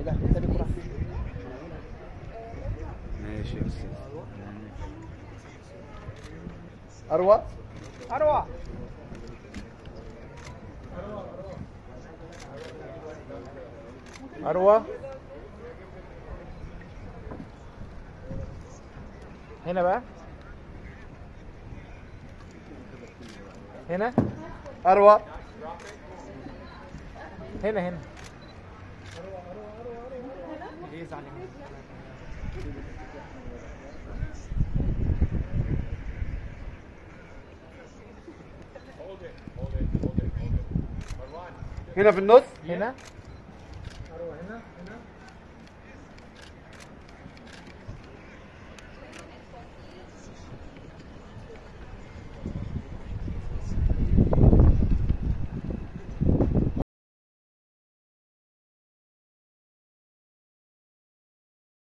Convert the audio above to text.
لا تاني كرة ماشي يا استاذ أروى اروى أروى هنا بقى هنا أروى هنا هنا ليه زعلان هنا في النص هنا